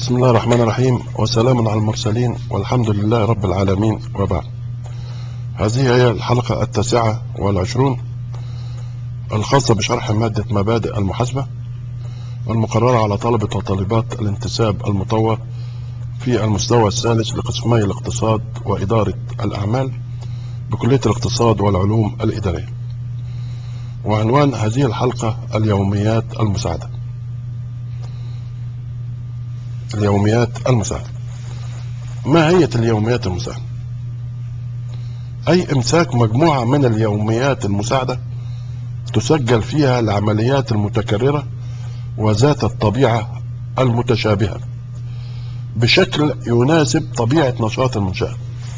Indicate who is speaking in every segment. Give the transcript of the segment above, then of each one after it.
Speaker 1: بسم الله الرحمن الرحيم وسلام على المرسلين والحمد لله رب العالمين وبعد هذه هي الحلقة التاسعة والعشرون الخاصة بشرح مادة مبادئ المحاسبة والمقررة على طلبة وطالبات الانتساب المطور في المستوى الثالث لقسمي الاقتصاد وإدارة الأعمال بكلية الاقتصاد والعلوم الإدارية وعنوان هذه الحلقة اليوميات المساعدة اليوميات المساعدة ما هي اليوميات المساعدة أي إمساك مجموعة من اليوميات المساعدة تسجل فيها العمليات المتكررة وذات الطبيعة المتشابهة بشكل يناسب طبيعة نشاط المنشأة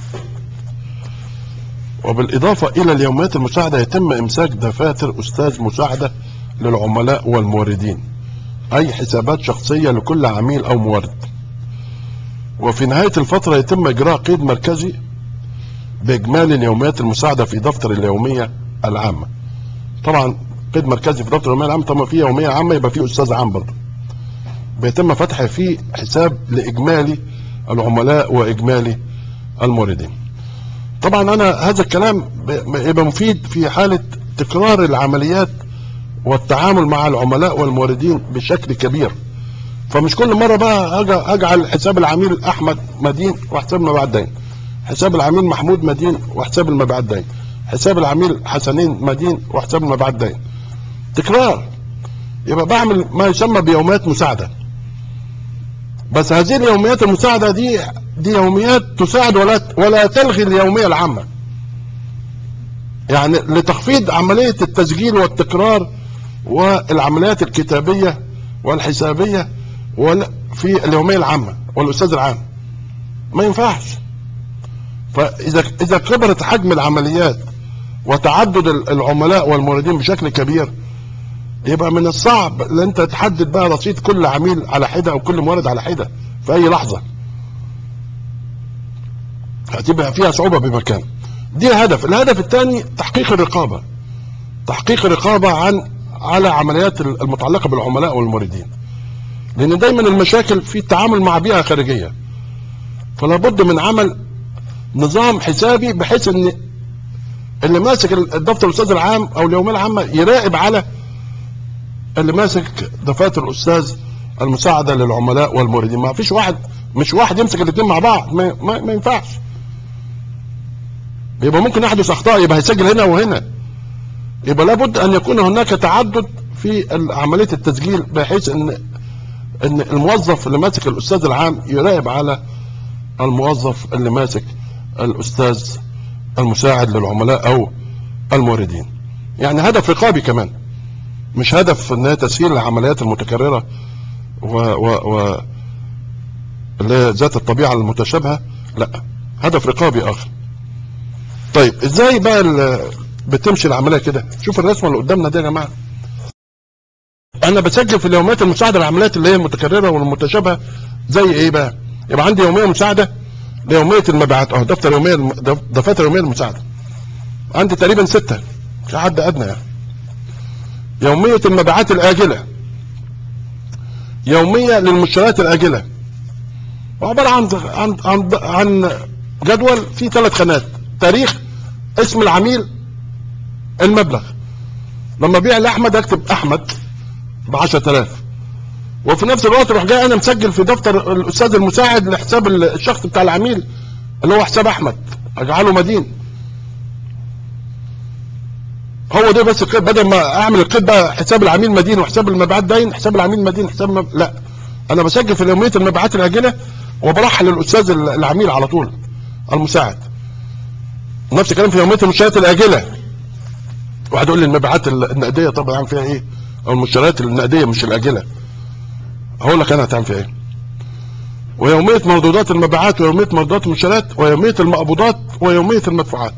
Speaker 1: وبالإضافة إلى اليوميات المساعدة يتم إمساك دفاتر أستاذ مساعدة للعملاء والموردين أي حسابات شخصية لكل عميل أو مورد وفي نهاية الفترة يتم إجراء قيد مركزي بإجمالي اليوميات المساعدة في دفتر اليومية العامة طبعا قيد مركزي في دفتر اليومية العامة طبعا في يومية عامة يبقى في أستاذ عام برضه بيتم فتح فيه حساب لإجمالي العملاء وإجمالي الموردين طبعا أنا هذا الكلام يبقى مفيد في حالة تكرار العمليات والتعامل مع العملاء والموردين بشكل كبير فمش كل مره بقى اجعل حساب العميل احمد مدين وحساب المبيعات دين حساب العميل محمود مدين وحساب المبيعات دين حساب العميل حسنين مدين وحساب المبيعات دين تكرار يبقى بعمل ما يسمى بيوميات مساعده بس هذه اليوميات المساعده دي دي يوميات تساعد ولا ولا تلغي اليوميه العامه يعني لتخفيض عمليه التسجيل والتكرار والعمليات الكتابية والحسابية في اليومية العامة والأستاذ العام ما ينفعش فإذا إذا كبرت حجم العمليات وتعدد العملاء والموردين بشكل كبير يبقى من الصعب ان انت تحدد بقى رصيد كل عميل على حده او كل مورد على حده في اي لحظه هتبقى فيها صعوبه بمكان دي هدف الهدف الثاني تحقيق الرقابه تحقيق الرقابه عن على عمليات المتعلقه بالعملاء والموردين لان دايما المشاكل في التعامل مع بيئه خارجيه فلا بد من عمل نظام حسابي بحيث ان اللي ماسك الدفتر الاستاذ العام او اليوميه العامه يراقب على اللي ماسك دفاتر الاستاذ المساعده للعملاء والموردين ما فيش واحد مش واحد يمسك الاثنين مع بعض ما, ما, ما ينفعش يبقى ممكن يحدث اخطاء يبقى هيسجل هنا وهنا يبقى لابد ان يكون هناك تعدد في عمليه التسجيل بحيث ان ان الموظف اللي ماسك الاستاذ العام يراقب على الموظف اللي ماسك الاستاذ المساعد للعملاء او الموردين يعني هدف رقابي كمان مش هدف ان هي تسهيل العمليات المتكرره و و و اللي هي ذات الطبيعه المتشابهه لا هدف رقابي اخر طيب ازاي بقى بتمشي العمليه كده شوف الرسمه اللي قدامنا دي يا جماعه انا بسجل في اليوميات المساعده العمليات اللي هي المتكرره والمتشابهه زي ايه بقى يبقى عندي يوميه مساعده ليوميه المبيعات اهو دفتر يوميه دفاتر يوميه المساعده عندي تقريبا سته كحد ادنى يعني يوميه المبيعات الاجله يوميه للمشتريات الاجله وعباره عن عن عن, عن جدول فيه ثلاث خانات تاريخ اسم العميل المبلغ لما ابيع لاحمد اكتب احمد ب 10000 وفي نفس الوقت اروح جاي انا مسجل في دفتر الاستاذ المساعد لحساب الشخص بتاع العميل اللي هو حساب احمد اجعله مدين هو ده بس القيد بدل ما اعمل القيد بقى حساب العميل مدين وحساب المبيعات داين حساب العميل مدين حساب مب... لا انا بسجل في يوميه المبيعات الاجله وبرحل للاستاذ العميل على طول المساعد نفس الكلام في يوميه المشتريات الاجله واحد يقول لي المبيعات النقديه طب اعمل فيها ايه او المشتريات النقديه مش الاجله هقول لك انا هتعمل فيها ايه ويوميه مردودات المبيعات ويوميه مردودات المنشالات ويوميه المقبوضات ويوميه المدفوعات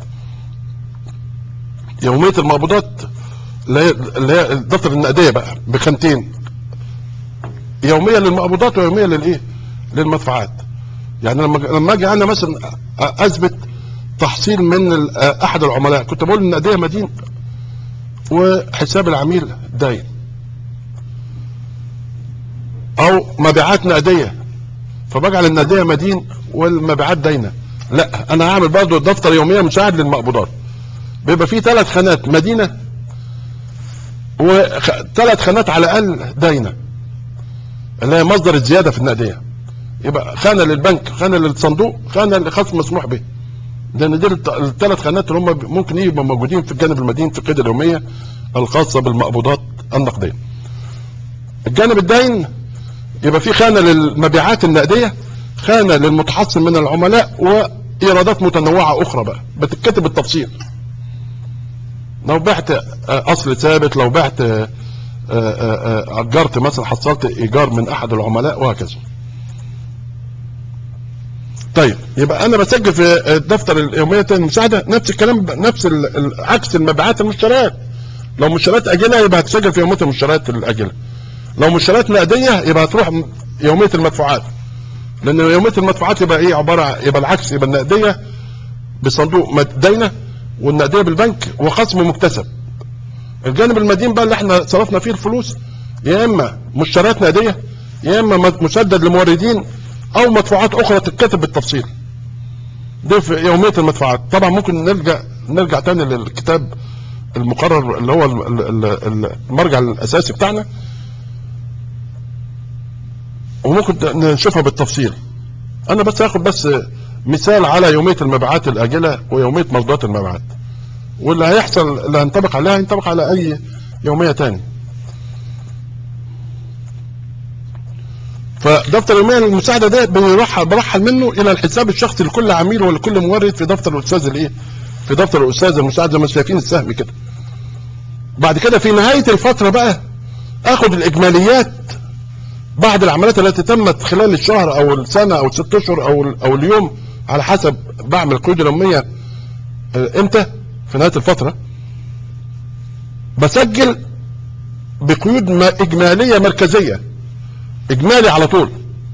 Speaker 1: يوميه المقبوضات اللي هي اللي هي الدفتر النقديه بقى بخانتين يوميه للمقبوضات ويوميه للايه للمدفوعات يعني لما لما اجي انا مثلا اثبت تحصيل من احد العملاء كنت بقول النقديه مدين وحساب العميل داين او مبيعات نقديه فبجعل النقديه مدين والمبيعات داينه لا انا هعمل برضه دفتر يوميه مساعد للمقبوضات بيبقى فيه ثلاث خانات مدينه وثلاث خانات على الاقل داينه اللي هي مصدر الزياده في النقديه يبقى خانه للبنك خانه للصندوق خانه لخصم مسموح به لان دي الثلاث خانات اللي هم ممكن يبقوا موجودين في الجانب المدين في القيد اليوميه الخاصه بالمقبوضات النقديه الجانب الدين يبقى في خانه للمبيعات النقديه خانه للمتحصل من العملاء وايرادات متنوعه اخرى بقى بتتكتب بالتفصيل لو بعت اصل ثابت لو بعت اجرت مثلا حصلت ايجار من احد العملاء وهكذا طيب يبقى انا بسجل في الدفتر اليوميه المساعده نفس الكلام نفس عكس المبيعات المشتريات لو مشتريات اجله يبقى هتسجل في يوميه المشتريات الاجله لو مشتريات نقديه يبقى هتروح يوميه المدفوعات لان يوميه المدفوعات يبقى ايه عباره يبقى العكس يبقى النقديه بصندوق دينه والنقديه بالبنك وخصم مكتسب الجانب المدين بقى اللي احنا صرفنا فيه الفلوس يا اما مشتريات نقديه يا اما مسدد لموردين او مدفوعات اخرى تتكتب بالتفصيل دي في يوميه المدفوعات طبعا ممكن نرجع نرجع تاني للكتاب المقرر اللي هو المرجع الاساسي بتاعنا وممكن نشوفها بالتفصيل انا بس هاخد بس مثال على يوميه المبيعات الاجله ويوميه مصدرات المبيعات واللي هيحصل اللي هينطبق عليها هينطبق على اي يوميه تاني فدفتر اليوميه المساعده ده بيرحل برحل منه الى الحساب الشخصي لكل عميل ولكل مورد في دفتر الاستاذ الايه في دفتر الاستاذ المساعد زي ما شايفين السهم كده بعد كده في نهايه الفتره بقى اخد الاجماليات بعد العمليات التي تمت خلال الشهر او السنه او الست اشهر او او اليوم على حسب بعمل القيود اليوميه امتى في نهايه الفتره بسجل بقيود اجماليه مركزيه اجمالي على طول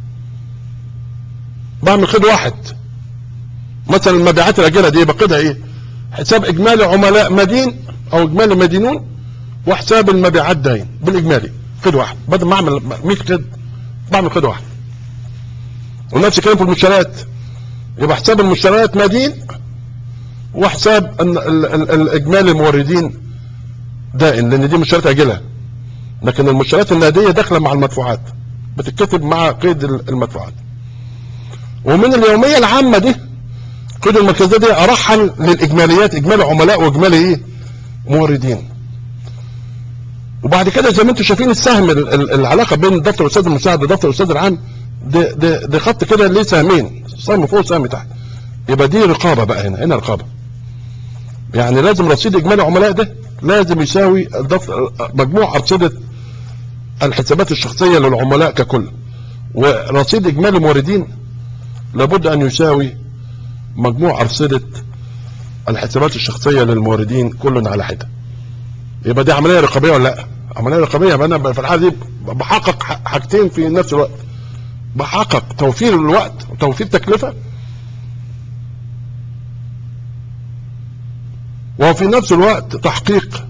Speaker 1: بعمل قيد واحد مثلا المبيعات الاجله دي بقيدها ايه حساب اجمالي عملاء مدين او اجمالي مدينون وحساب المبيعات داين بالاجمالي قيد واحد بدل ما اعمل 100 قيد بعمل قيد واحد ونفس الكلام في المشتريات يبقى حساب المشتريات مدين وحساب الاجمالي الموردين دائن لان دي مشتريات اجله لكن المشتريات النقديه داخله مع المدفوعات بتتكتب مع قيد المدفوعات ومن اليوميه العامه دي قيد المركزيه دي ارحل للاجماليات اجمالي عملاء واجمالي ايه موردين وبعد كده زي ما انتم شايفين السهم العلاقه بين دفتر الاستاذ المساعد ودفتر الاستاذ العام ده ده ده خط كده ليه سهمين سهم فوق وسهم تحت يبقى دي رقابه بقى هنا هنا رقابه يعني لازم رصيد اجمالي عملاء ده لازم يساوي مجموع ارصده الحسابات الشخصيه للعملاء ككل ورصيد اجمالي موردين لابد ان يساوي مجموع ارصده الحسابات الشخصيه للموردين كل على حده يبقى دي عمليه رقابيه ولا لا عمليه رقابيه يبقى انا في الحاله دي بحقق حاجتين في نفس الوقت بحقق توفير الوقت وتوفير تكلفه وفي نفس الوقت تحقيق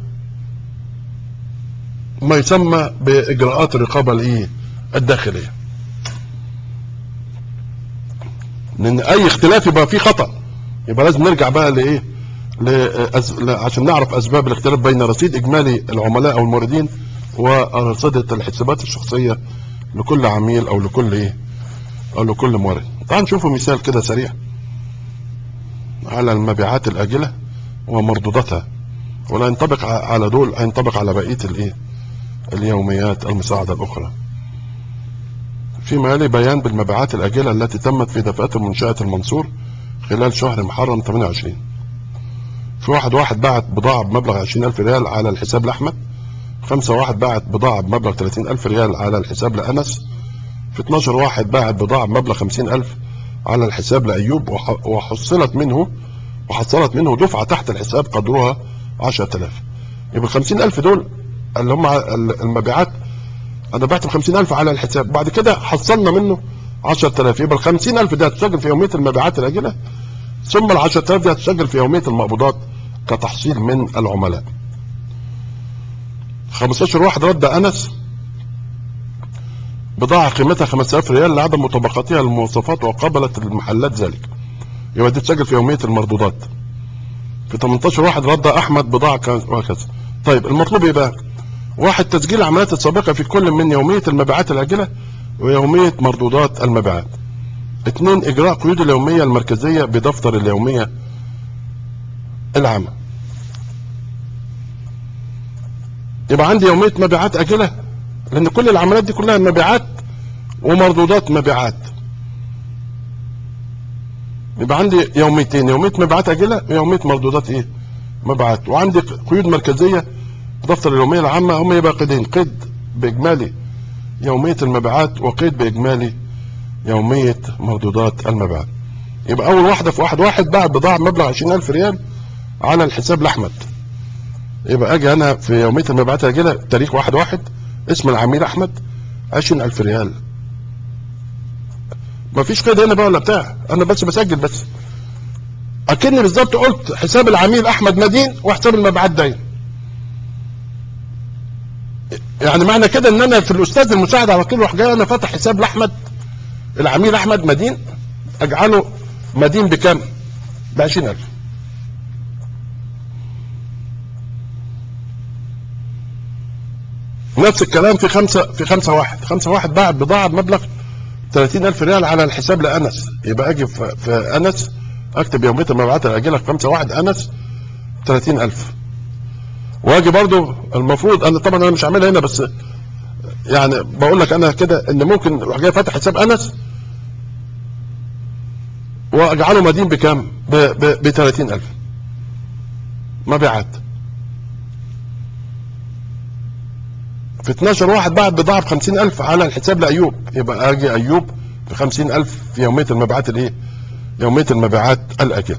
Speaker 1: ما يسمى باجراءات الرقابه الايه الداخليه لان اي اختلاف يبقى فيه خطا يبقى لازم نرجع بقى لايه لأز... عشان نعرف اسباب الاختلاف بين رصيد اجمالي العملاء او الموردين ورصيدة الحسابات الشخصيه لكل عميل او لكل ايه او لكل مورد تعال نشوفوا مثال كده سريع على المبيعات الاجله ومردوداتها ولا ينطبق على دول هينطبق على بقيه الايه اليوميات المساعده الاخرى فيما يلي بيان بالمبيعات الاجله التي تمت في دفاتر منشاه المنصور خلال شهر محرم 28 في واحد واحد باعت بضاعة بمبلغ 20000 ريال على الحساب لأحمد خمسة واحد باعت بضاعة بمبلغ 30000 ريال على الحساب لأنس في 12 واحد باعت بضاعة بمبلغ 50000 على الحساب لأيوب وحصلت منه وحصلت منه دفعة تحت الحساب قدرها 10000 يبقى ال 50000 دول اللي هم المبيعات أنا بعت ب 50000 على الحساب بعد كده حصلنا منه 10000 يبقى ال 50000 ده هتسجل في يومية المبيعات الآجلة ثم ال 10000 دي هتسجل في يومية المقبوضات كتحصيل من العملاء 15 واحد رد أنس بضاعة قيمتها 5000 ريال لعدم مطابقتها للمواصفات وقبلت المحلات ذلك يبقى دي تسجل في يومية المردودات في 18 واحد رد احمد بضاعة كذا وهكذا طيب المطلوب ايه بقى واحد تسجيل العمليات السابقة في كل من يومية المبيعات الآجلة ويومية مردودات المبيعات اثنين اجراء قيود اليومية المركزية بدفتر اليومية العامة يبقى عندي يومية مبيعات آجلة لأن كل العمليات دي كلها مبيعات ومردودات مبيعات يبقى عندي يوميتين يومية مبيعات آجلة ويومية مردودات إيه؟ مبيعات وعندي قيود مركزية دفتر اليومية العامة هم يبقى قيدين قيد بإجمالي يومية المبيعات وقيد بإجمالي يومية مردودات المبيعات يبقى أول واحدة في واحد واحد باع بضاعة مبلغ 20000 ريال على الحساب لأحمد يبقى أجي أنا في يومية المبيعات الآجلة تاريخ واحد واحد اسم العميل أحمد 20000 ريال مفيش قيد هنا بقى ولا بتاع أنا بس بسجل بس أكني بالظبط قلت حساب العميل أحمد مدين وحساب المبيعات داين يعني معنى كده ان انا في الاستاذ المساعد على طول راح جاي انا فاتح حساب لاحمد العميل احمد مدين اجعله مدين بكام ب 20000 نفس الكلام في خمسة في خمسة واحد خمسة واحد باع بضاعة بمبلغ 30000 ريال على الحساب لأنس يبقى أجي في, في أنس أكتب يومية المبيعات الآجلة في خمسة واحد أنس 30000 واجي برضو المفروض انا طبعا انا مش عاملها هنا بس يعني بقول لك انا كده ان ممكن اروح جاي فاتح حساب انس واجعله مدين بكام؟ ب 30000 مبيعات في 12 واحد بعد بضاعة ب 50000 على الحساب لأيوب يبقى أجي أيوب ب 50000 في يومية المبيعات الإيه؟ يومية المبيعات الآجلة.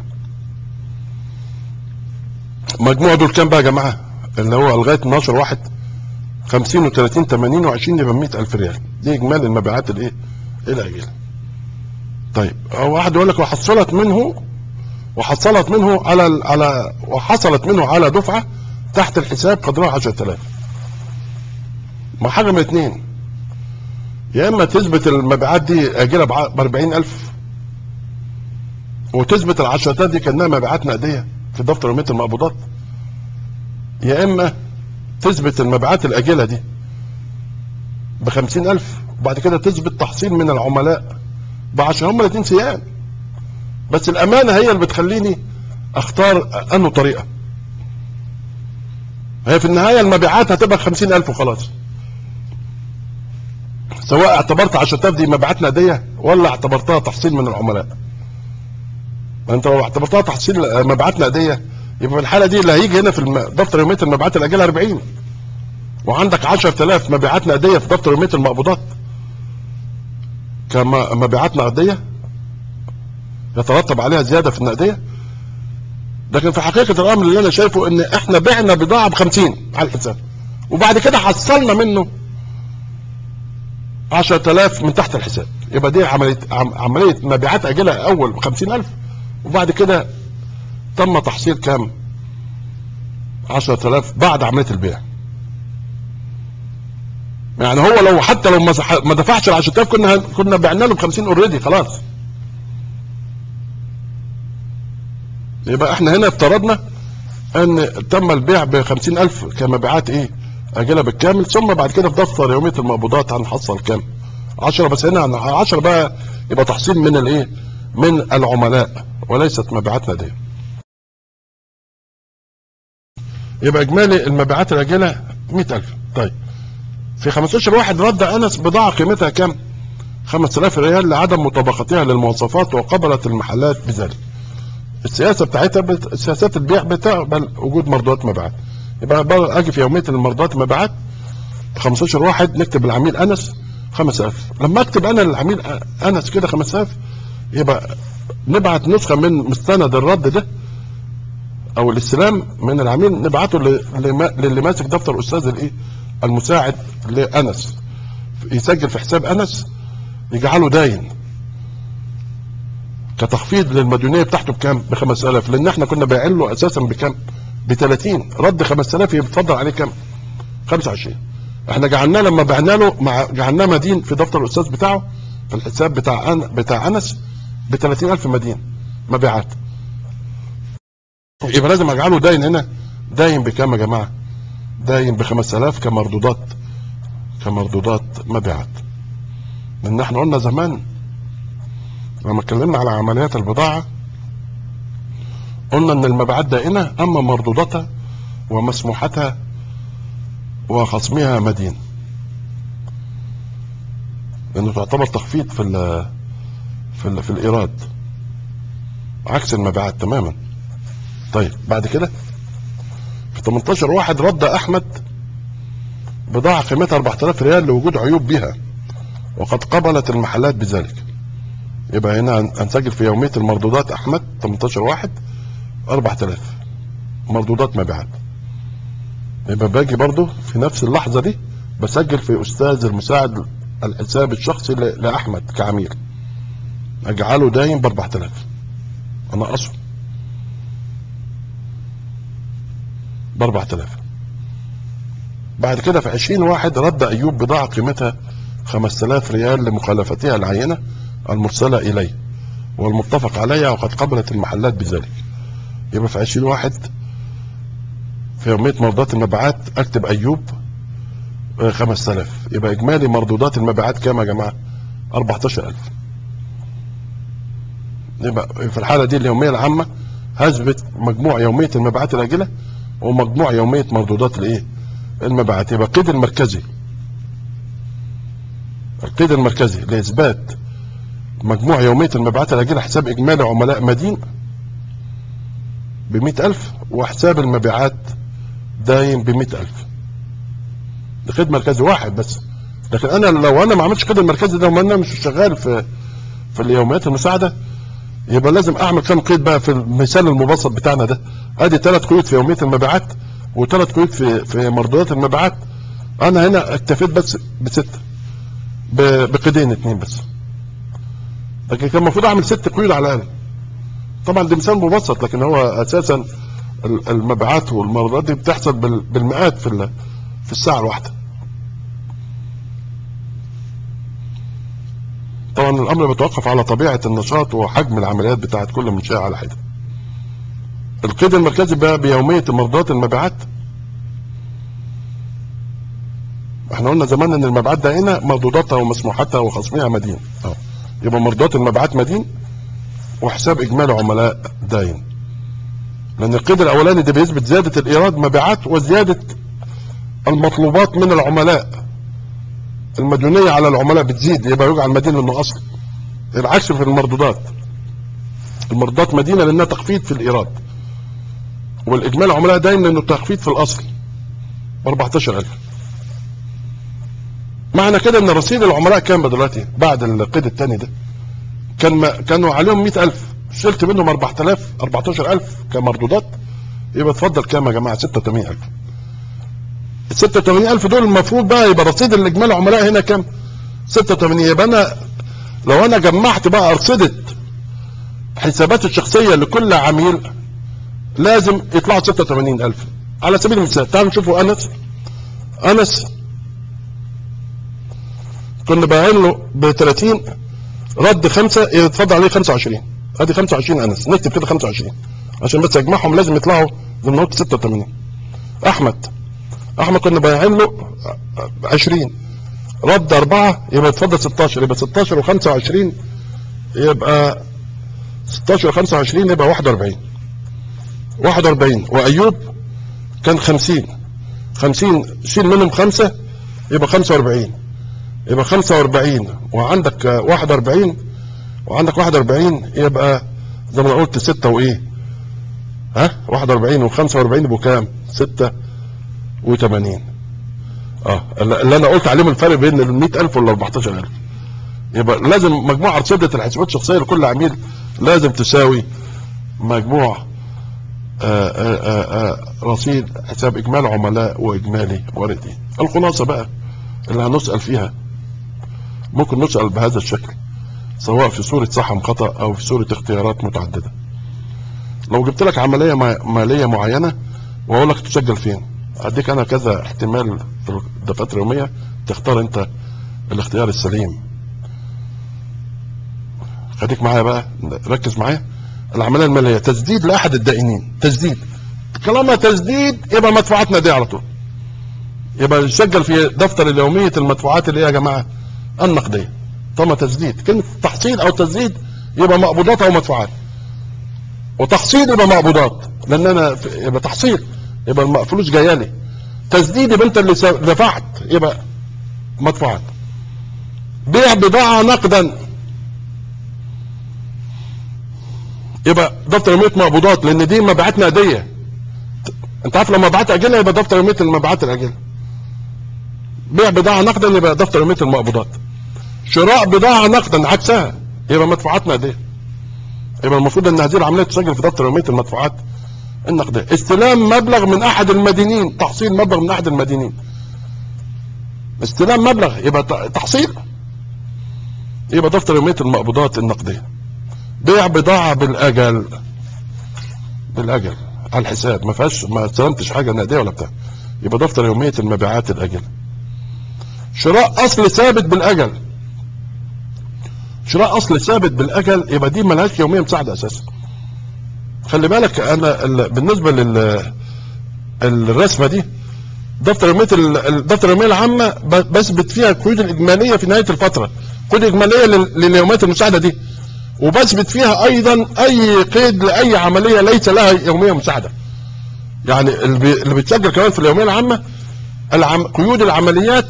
Speaker 1: مجموع دول كام بقى يا جماعة؟ اللي هو لغاية 12 واحد 50 و30 80 و20 يبقى 100000 ريال دي إجمالي المبيعات الإيه؟ الآجلة. طيب هو واحد يقول لك وحصلت منه وحصلت منه على على وحصلت منه على دفعة تحت الحساب قدرها 10000 ما حاجة من اتنين يا اما تثبت المبيعات دي اجلة ب 40000 وتثبت ال 10000 دي كانها مبيعات نقدية في دفتر يومية المقبوضات يا اما تثبت المبيعات الاجلة دي ب 50000 وبعد كده تثبت تحصيل من العملاء ب 10 هم الاثنين سيان بس الامانة هي اللي بتخليني اختار انه طريقة هي في النهاية المبيعات هتبقى 50000 وخلاص سواء اعتبرت 10000 دي مبيعات نقديه ولا اعتبرتها تحصيل من العملاء ما انت لو اعتبرتها تحصيل مبيعات نقديه يبقى في الحاله دي اللي هيجي هنا في الم... دفتر يوميه المبيعات الاجله 40 وعندك 10000 مبيعات نقديه في دفتر يوميه المقبوضات كمبيعات نقديه يترتب عليها زياده في النقديه لكن في حقيقه الامر اللي انا شايفه ان احنا بعنا بضاعه ب 50 على الحساب وبعد كده حصلنا منه 10000 من تحت الحساب يبقى دي عمليه عمليه مبيعات اجله اول ب 50000 وبعد كده تم تحصيل كام 10000 بعد عمليه البيع يعني هو لو حتى لو ما دفعش ال 10000 كنا كنا بعنا له ب 50 اوريدي خلاص يبقى احنا هنا افترضنا ان تم البيع ب 50000 كمبيعات ايه اجلها بالكامل ثم بعد كده في دفتر يوميه المقبوضات هنحصل كام 10 بس هنا 10 بقى يبقى تحصيل من الايه من العملاء وليست مبيعات ناديه يبقى اجمالي المبيعات الاجله 100000 طيب في 15 واحد رد انس بضاعه قيمتها كام 5000 ريال لعدم مطابقتها للمواصفات وقبلت المحلات بذلك السياسه بتاعتها بت... سياسات البيع بتقبل وجود مردودات مبيعات يبقى اجي في يوميه المردودات مبيعات 15 واحد نكتب العميل انس 5000 لما اكتب انا للعميل انس كده 5000 يبقى نبعت نسخه من مستند الرد ده او الاستلام من العميل نبعته للي ماسك دفتر استاذ الايه المساعد لانس يسجل في حساب انس يجعله داين كتخفيض للمديونيه بتاعته بكام؟ ب 5000 لان احنا كنا بايعين له اساسا بكام؟ ب 30 رد 5000 يتفضل عليه كام؟ 25 احنا جعلناه لما بعنا له مع جعلناه مدين في دفتر الاستاذ بتاعه في الحساب بتاع أن بتاع انس ب 30000 مدين مبيعات يبقى لازم اجعله داين هنا داين بكام يا جماعه داين ب 5000 كمردودات كمردودات مبيعات لان احنا قلنا زمان لما اتكلمنا على عمليات البضاعه قلنا ان المبيعات دائنه اما مردوداتها ومسموحاتها وخصمها مدين لانه تعتبر تخفيض في ال في ال في الايراد عكس المبيعات تماما طيب بعد كده في 18 واحد رد احمد بضاعة قيمتها 4000 ريال لوجود عيوب بها وقد قبلت المحلات بذلك يبقى هنا هنسجل في يومية المردودات احمد 18 واحد 4000 مردودات مبيعات يبقى باجي برضو في نفس اللحظة دي بسجل في أستاذ المساعد الحساب الشخصي ل- لأحمد كعميل أجعله دايم ب 4000 أنقصه ب 4000 بعد كده في 20 واحد رد أيوب بضاعة قيمتها 5000 ريال لمخالفتها العينة المرسلة إليه والمتفق عليها وقد قبلت المحلات بذلك يبقى في 20 واحد في يومية مردودات المبيعات اكتب ايوب آه، 5000 يبقى اجمالي مردودات المبيعات كام يا جماعه 14000 يبقى في الحاله دي اليوميه العامه هثبت مجموع يوميه المبيعات الاجله ومجموع يوميه مردودات الايه المبيعات يبقى القيد المركزي القيد المركزي لاثبات مجموع يوميه المبيعات الاجله حساب اجمالي عملاء مدين ب 100000 وحساب المبيعات دايم ب 100000 ده قيد مركزي واحد بس لكن انا لو انا ما عملتش قيد المركزي ده وما انا مش شغال في في اليوميات المساعده يبقى لازم اعمل كام قيد بقى في المثال المبسط بتاعنا ده ادي ثلاث قيود في يوميه المبيعات وثلاث قيود في في مردودات المبيعات انا هنا اكتفيت بس بسته ب- بقيدين اتنين بس لكن كان المفروض اعمل ست قيود على الاقل طبعا ده مثال مبسط لكن هو اساسا ال- المبيعات والمردودات دي بتحصل بال- بالمئات في ال- في الساعه الواحده طبعا الامر بيتوقف على طبيعه النشاط وحجم العمليات بتاعت كل منشاه على حده القيد المركزي بقى بيوميه مردودات المبيعات احنا قلنا زمان ان المبيعات دائنه مردوداتها ومسموحاتها وخصمها مدين اه يبقى مردودات المبيعات مدين وحساب اجمالي عملاء داين لان القيد الاولاني ده بيثبت زياده الايراد مبيعات وزياده المطلوبات من العملاء المديونيه على العملاء بتزيد يبقى يجعل مدين لانه اصل العكس في المردودات المردودات مدينه لانها تخفيض في الايراد والاجمالي عملاء داين لانه تخفيض في الاصل ب 14000 معنى كده ان رصيد العملاء كام دلوقتي بعد القيد الثاني ده كان ما كانوا عليهم 100000 شلت منهم 4000 14000 كمردودات يبقى اتفضل كام يا جماعه 86000 ال 86000 دول المفروض بقى يبقى رصيد الاجمالي عملاء هنا كام 86 يبقى انا لو انا جمعت بقى ارصده حسابات الشخصيه لكل عميل لازم يطلعوا 86000 على سبيل المثال تعالوا نشوفوا انس انس كنا بايعين له ب 30 رد خمسه يتفضل عليه 25 ادي 25 انس نكتب كده 25 عشان بس اجمعهم لازم يطلعوا زي ما قلت 86 احمد احمد كنا بايعين له 20 رد أربعة يبقى يتفضل 16 يبقى 16 و25 يبقى 16 و25 يبقى 41 41 وأيوب كان 50 50 شيل منهم خمسة يبقى 45 يبقى 45 وعندك آه، 41 وعندك 41 يبقى زي ما أنا قلت 6 وايه ها 41 و45 يبقوا كام 86 اه اللي انا قلت عليهم الفرق بين ال 100000 وال 14000 يبقى لازم مجموع ارصده الحسابات الشخصيه لكل عميل لازم تساوي مجموع آآ آآ آآ رصيد حساب اجمالي عملاء واجمالي واردين الخلاصه بقى اللي هنسال فيها ممكن نسال بهذا الشكل سواء في صوره صح ام خطا او في صوره اختيارات متعدده لو جبت لك عمليه ما- ماليه معينه واقول لك تسجل فين اديك انا كذا احتمال في الدفاتر اليوميه تختار انت الاختيار السليم خليك معايا بقى ركز معايا العمليه الماليه تسديد لاحد الدائنين تسديد طالما تسديد يبقى مدفوعاتنا دي على طول يبقى يسجل في دفتر اليوميه المدفوعات اللي هي يا جماعه النقديه طالما تسديد كلمه تحصيل او تسديد يبقى مقبوضات او مدفوعات وتحصيل يبقى مقبوضات لان انا في- يبقى تحصيل يبقى الم- فلوس جايه لي تسديد يبقى انت اللي س- دفعت يبقى مدفوعات بيع بضاعه نقدا يبقى دفتر يوميه مقبوضات لان دي مبيعات نقديه انت عارف لو مبيعات اجله يبقى دفتر يوميه المبيعات الاجله بيع بضاعه نقدا يبقى دفتر يوميه المقبوضات شراء بضاعه نقدا عكسها يبقى مدفوعات نقديه يبقى المفروض ان هذه العمليه تسجل في دفتر يوميه المدفوعات النقديه استلام مبلغ من احد المدينين تحصيل مبلغ من احد المدينين استلام مبلغ يبقى ت- تحصيل يبقى دفتر يوميه المقبوضات النقديه بيع بضاعه بالاجل بالاجل على الحساب ما فيهاش ما استلمتش حاجه نقديه ولا بتاع يبقى دفتر يوميه المبيعات الاجل شراء اصل ثابت بالاجل شراء اصل ثابت بالاجل يبقى دي ملهاش يوميه مساعده اساسا خلي بالك انا ال- بالنسبه لل الرسمه دي دفتر يوميه ال- الدفتر اليوميه العامه ب- بثبت فيها القيود الاجماليه في نهايه الفتره قيود اجماليه لل- لليوميات المساعده دي وبثبت فيها ايضا اي قيد لاي عمليه ليس لها يوميه مساعده يعني اللي بي- اللي بيتسجل كمان في اليوميه العامه العم قيود العمليات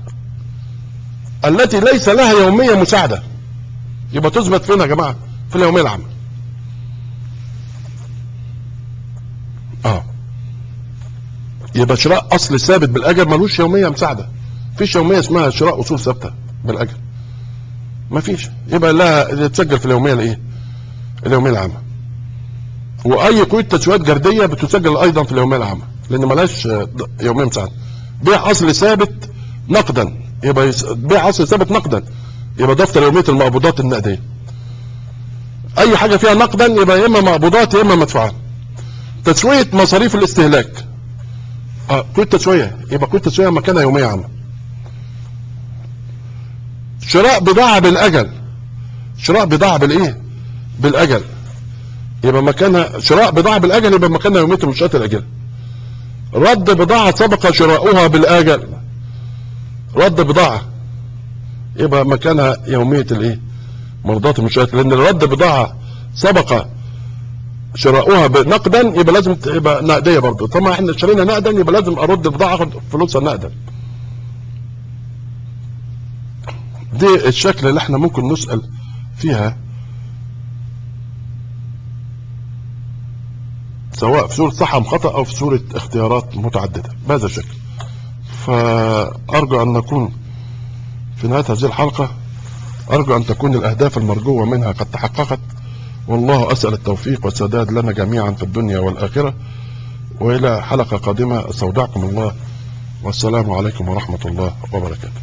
Speaker 1: التي ليس لها يوميه مساعده يبقى تثبت فين يا جماعه في اليوميه العامه اه يبقى شراء اصل ثابت بالاجل ملوش يوميه مساعده مفيش يوميه اسمها شراء اصول ثابته بالاجل مفيش يبقى لها تسجل في اليوميه الايه اليوميه العامه واي قيود تسويات جرديه بتسجل ايضا في اليوميه العامه لان ملهاش آه، يوميه مساعده بيع اصل ثابت نقدا يبقى يس- بيع اصل ثابت نقدا يبقى دفتر يوميه المقبوضات النقديه اي حاجه فيها نقدا يبقى يا اما مقبوضات يا اما مدفوعات تسويه مصاريف الاستهلاك اه قيود تسويه يبقى قيود تسويه مكانها يوميه عامه شراء بضاعه بالاجل شراء بضاعه بالايه بالاجل يبقى مكانها شراء بضاعه بالاجل يبقى مكانها يوميه المنشات الاجله رد بضاعه سبق شراؤها بالاجل رد بضاعه يبقى مكانها يوميه الايه مرضات المنشات لان رد بضاعه سبق شراؤها نقدا يبقى لازم يبقى نقديه برضه طبعا احنا اشترينا نقدا يبقى لازم ارد البضاعه اخد فلوسها نقدا دي الشكل اللي احنا ممكن نسال فيها سواء في صورة صح أم خطأ أو في صورة اختيارات متعددة بهذا الشكل فأرجو أن نكون في نهاية هذه الحلقة أرجو أن تكون الأهداف المرجوة منها قد تحققت والله أسأل التوفيق والسداد لنا جميعا في الدنيا والآخرة وإلى حلقة قادمة استودعكم الله والسلام عليكم ورحمة الله وبركاته